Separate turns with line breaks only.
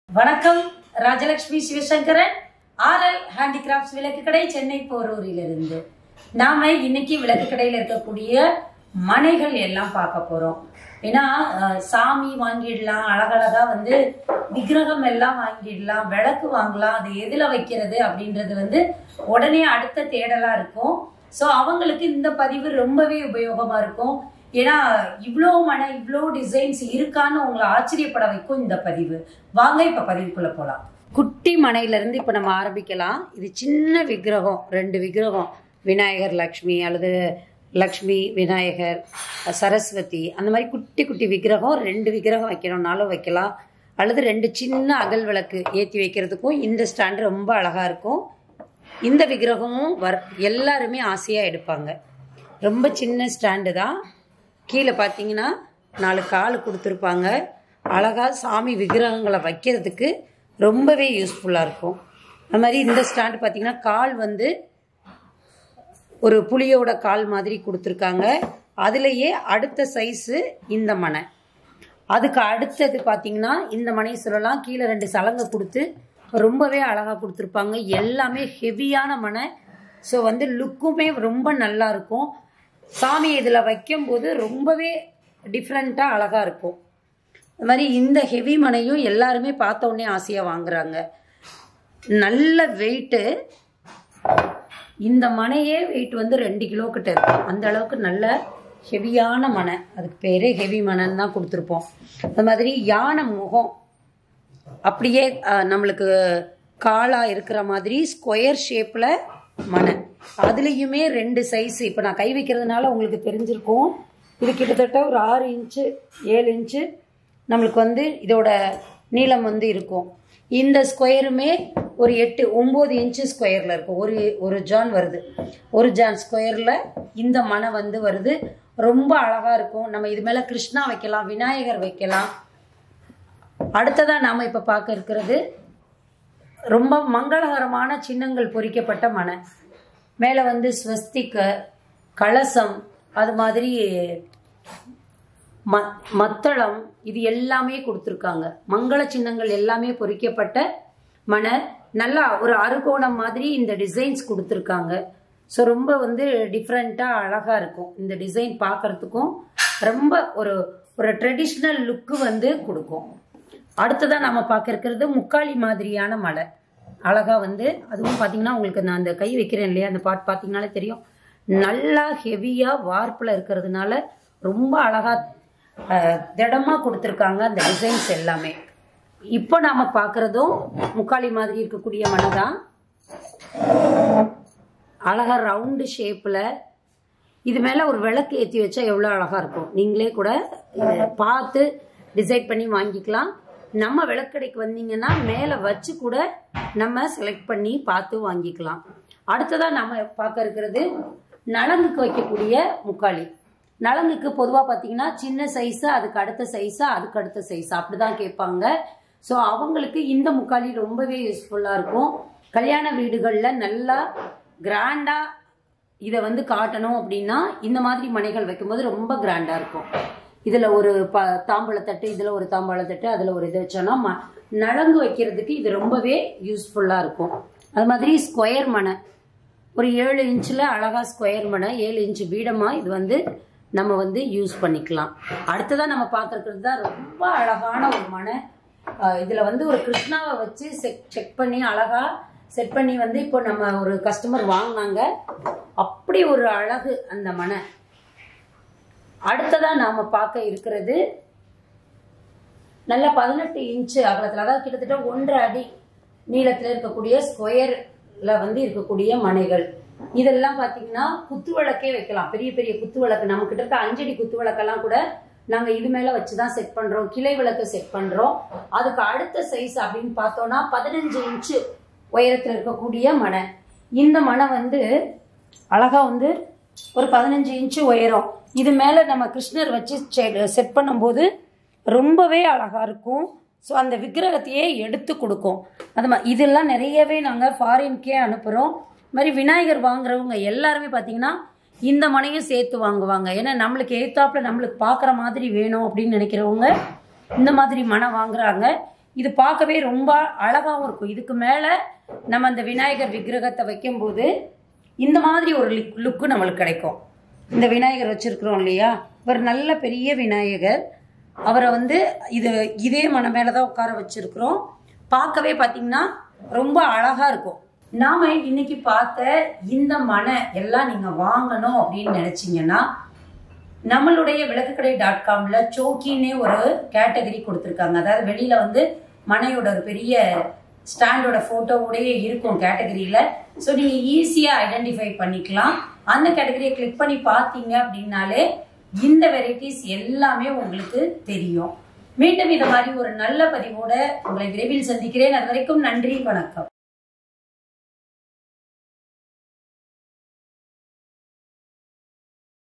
வணக்கம் Rajalakshmi Sivasankaran RL handicrafts விளக்கு கடை சென்னை போரூரிலிருந்து நாம இன்னைக்கு விளக்கு கடையில இருக்கக்கூடிய மனைகள் எல்லாம் பார்க்க போறோம் ஏன்னா அஹ், சாமி வாங்கிடலாம் அழகழகா வந்து விக்கிரகம் எல்லாம் வாங்கிடலாம் விளக்கு வாங்கலாம் அது எதுல வைக்கிறது அப்படின்றது வந்து உடனே அடுத்த தேடலா இருக்கும் ஸோ அவங்களுக்கு இந்த பதிவு ரொம்பவே உபயோகமா இருக்கும் ஏன்னா இவ்வளோ மன இவ்வளோ டிசைன்ஸ் இருக்கான்னு உங்களை ஆச்சரியப்பட வைக்கும் இந்த பதிவு வாங்க இப்ப பதிவுக்குள்ள போலாம் குட்டி மனையில இருந்து இப்ப நம்ம ஆரம்பிக்கலாம் இது சின்ன விக்கிரகம் ரெண்டு விக்கிரகம் விநாயகர் லக்ஷ்மி அல்லது லக்ஷ்மி விநாயகர் சரஸ்வதி அந்த மாதிரி குட்டி குட்டி விக்கிரகம் ரெண்டு விக்கிரகம் வைக்கணும்னாலும் வைக்கலாம் அல்லது ரெண்டு சின்ன அகல் விளக்கு ஏற்றி வைக்கிறதுக்கும் இந்த ஸ்டாண்ட் ரொம்ப அழகா இருக்கும் இந்த விக்கிரகமும் வர் எல்லாருமே ஆசையாக எடுப்பாங்க ரொம்ப சின்ன ஸ்டாண்டு தான் கீழே பார்த்தீங்கன்னா நாலு கால் கொடுத்துருப்பாங்க அழகாக சாமி விக்கிரகங்களை வைக்கிறதுக்கு ரொம்பவே யூஸ்ஃபுல்லாக இருக்கும் அது மாதிரி இந்த ஸ்டாண்டு பார்த்தீங்கன்னா கால் வந்து ஒரு புளியோட கால் மாதிரி கொடுத்துருக்காங்க அதுலேயே அடுத்த சைஸு இந்த மனை அதுக்கு அடுத்தது பார்த்தீங்கன்னா இந்த மனை சொல்லலாம் கீழே ரெண்டு சலங்கை கொடுத்து ரொம்பவே அழகாக கொடுத்துருப்பாங்க எல்லாமே ஹெவியான மனை ஸோ வந்து லுக்குமே ரொம்ப நல்லா இருக்கும் சாமி இதில் வைக்கும்போது ரொம்பவே டிஃப்ரெண்ட்டாக அழகாக இருக்கும் அது மாதிரி இந்த ஹெவி மனையும் எல்லாருமே பார்த்த உடனே ஆசையாக வாங்குறாங்க நல்ல வெயிட்டு இந்த மனையே வெயிட் வந்து ரெண்டு கிலோ கிட்ட இருக்கும் அந்த அளவுக்கு நல்ல ஹெவியான மனை அதுக்கு பேரே ஹெவி மனைன்னு தான் கொடுத்துருப்போம் அது மாதிரி யானை முகம் அப்படியே அஹ், நம்மளுக்கு காலா இருக்கிற மாதிரி ஸ்கொயர் ஷேப்பில் மனை அதுலேயுமே ரெண்டு சைஸ் இப்போ நான் கை வைக்கிறதுனால உங்களுக்கு தெரிஞ்சிருக்கும் இது கிட்டத்தட்ட ஒரு ஆறு இன்ச்சு ஏழு இன்ச்சு நம்மளுக்கு வந்து இதோட நீளம் வந்து இருக்கும் இந்த ஸ்கொயருமே ஒரு எட்டு ஒம்பது இன்ச்சு ஸ்கொயரில் இருக்கும் ஒரு ஒரு ஜான் வருது ஒரு ஜான் ஸ்கொயரில் இந்த மனை வந்து வருது ரொம்ப அழகாக இருக்கும் நம்ம இது மேலே கிருஷ்ணா வைக்கலாம் விநாயகர் வைக்கலாம் அடுத்ததாக நாம் இப்போ பார்க்க இருக்கிறது ரொம்ப மங்களகரமான சின்னங்கள் பொறிக்கப்பட்ட மனை மேலே வந்து ஸ்வஸ்திக்க கலசம் அது மாதிரி ம மத்தளம் இது எல்லாமே கொடுத்துருக்காங்க மங்கள சின்னங்கள் எல்லாமே பொறிக்கப்பட்ட மனை நல்லா ஒரு அறுகோணம் மாதிரி இந்த டிசைன்ஸ் கொடுத்துருக்காங்க ஸோ ரொம்ப வந்து டிஃப்ரெண்ட்டாக அழகாக இருக்கும் இந்த டிசைன் பார்க்கறதுக்கும் ரொம்ப ஒரு ஒரு ட்ரெடிஷ்னல் லுக்கு வந்து கொடுக்கும் அடுத்ததாக நம்ம பார்க்க இருக்கிறது முக்காளி மாதிரியான மலை அழகா வந்து அதுவும் பார்த்தீங்கன்னா உங்களுக்கு நான் அந்த கை வைக்கிறேன் இல்லையா அந்த பாட் பார்த்தீங்கனாலே தெரியும் நல்லா ஹெவியாக வார்ப்பில் இருக்கிறதுனால ரொம்ப அழகா அஹ், திடமா கொடுத்துருக்காங்க அந்த டிசைன்ஸ் எல்லாமே இப்போ நாம பார்க்குறதும் முக்காளி மாதிரி இருக்கக்கூடிய மனை தான் அழகா ரவுண்டு ஷேப்பில் இது மேலே ஒரு விளக்கு ஏற்றி வச்சா எவ்வளோ அழகாக இருக்கும் நீங்களே கூட இதை பார்த்து டிசைட் பண்ணி வாங்கிக்கலாம் நம்ம விளக்கடைக்கு வந்தீங்கன்னா மேலே வச்சு கூட நம்ம செலக்ட் பண்ணி பார்த்து வாங்கிக்கலாம் அடுத்ததாக நம்ம பார்க்க இருக்கிறது நலங்குக்கு வைக்கக்கூடிய முக்காளி நலங்குக்கு பொதுவாக பார்த்தீங்கன்னா சின்ன சைஸு அதுக்கு அடுத்த சைஸு அதுக்கு அடுத்த சைஸ் அப்படி தான் கேட்பாங்க ஸோ அவங்களுக்கு இந்த முக்காளி ரொம்பவே யூஸ்ஃபுல்லாக இருக்கும் கல்யாண வீடுகளில் நல்லா கிராண்டாக இதை வந்து காட்டணும் அப்படின்னா இந்த மாதிரி மனைகள் வைக்கும்போது ரொம்ப கிராண்டாக இருக்கும் இதில் ஒரு ப தாம்பழத்தட்டு இதில் ஒரு தாம்பாளத்தட்டு அதில் ஒரு இது வச்சோன்னா ம நலங்கு வைக்கிறதுக்கு இது ரொம்பவே யூஸ்ஃபுல்லாக இருக்கும் அது மாதிரி ஸ்கொயர் மனை ஒரு ஏழு இன்ச்சில் அழகாக ஸ்கொயர் மனை ஏழு இன்ச்சு பீடமாக இது வந்து நம்ம வந்து யூஸ் பண்ணிக்கலாம் அடுத்ததாக நம்ம பார்த்துருக்கிறது தான் ரொம்ப அழகான ஒரு மனை இதில் வந்து ஒரு கிருஷ்ணாவை வச்சு செக் செக் பண்ணி அழகாக செட் பண்ணி வந்து இப்போ நம்ம ஒரு கஸ்டமர் வாங்கினாங்க அப்படி ஒரு அழகு அந்த மனை அடுத்ததா நாம பார்க்க இருக்கிறது நல்ல பதினெட்டு இன்ச்சு அகலத்தில் அதாவது கிட்டத்தட்ட ஒன்றரை அடி நீளத்தில் இருக்கக்கூடிய ஸ்கொயர்ல வந்து இருக்கக்கூடிய மனைகள் இதெல்லாம் பார்த்தீங்கன்னா குத்து விளக்கே வைக்கலாம் பெரிய பெரிய குத்து விளக்கு நம்ம கிட்டத்தட்ட அஞ்சடி குத்து விளக்கெல்லாம் கூட நாங்கள் இது மேலே வச்சு தான் செட் பண்ணுறோம் கிளை விளக்கு செட் பண்ணுறோம் அதுக்கு அடுத்த சைஸ் அப்படின்னு பார்த்தோம்னா பதினஞ்சு இன்ச்சு உயரத்தில் இருக்கக்கூடிய மனை இந்த மனை வந்து அழகா வந்து ஒரு பதினஞ்சு இன்ச்சு உயரம் இது மேலே நம்ம கிருஷ்ணர் வச்சு செட் பண்ணும்போது ரொம்பவே அழகா இருக்கும் ஸோ அந்த விக்கிரகத்தையே எடுத்து கொடுக்கும் அது மா இதெல்லாம் நிறையவே நாங்கள் ஃபாரின்கே அனுப்புகிறோம் இது மாதிரி விநாயகர் வாங்குறவங்க எல்லாருமே பார்த்தீங்கன்னா இந்த மனையும் சேர்த்து வாங்குவாங்க ஏன்னா நம்மளுக்கு ஏத்தாப்புல நம்மளுக்கு பார்க்குற மாதிரி வேணும் அப்படின்னு நினைக்கிறவங்க இந்த மாதிரி மனை வாங்குறாங்க இது பார்க்கவே ரொம்ப அழகாகவும் இருக்கும் இதுக்கு மேலே நம்ம அந்த விநாயகர் விக்கிரகத்தை வைக்கும்போது இந்த மாதிரி ஒரு லுக்கு நம்மளுக்கு கிடைக்கும் இந்த விநாயகர் வச்சிருக்கிறோம் இல்லையா இவர் நல்ல பெரிய விநாயகர் அவரை வந்து இது இதே மன மேலே தான் உட்கார வச்சிருக்கிறோம் பார்க்கவே பார்த்தீங்கன்னா ரொம்ப அழகா இருக்கும் நாம இன்னைக்கு பார்த்த இந்த மனை எல்லாம் நீங்க வாங்கணும் அப்படின்னு நினைச்சீங்கன்னா நம்மளுடைய விளக்குக்கடை டாட் காம்ல சோக்கின்னே ஒரு கேட்டகரி கொடுத்துருக்காங்க அதாவது வெளியில வந்து மனையோட ஒரு பெரிய ஸ்டாண்டோட போட்டோவோடயே இருக்கும் கேட்டகரியில ஸோ நீங்க ஈஸியா ஐடென்டிஃபை பண்ணிக்கலாம் அந்த கேட்டகரியை கிளிக் பண்ணி பார்த்தீங்க அப்படின்னாலே இந்த வெரைட்டிஸ் எல்லாமே உங்களுக்கு தெரியும் மீண்டும் இது மாதிரி ஒரு நல்ல பதிவோட உங்களை விரைவில் சந்திக்கிறேன் அது வரைக்கும் நன்றி வணக்கம்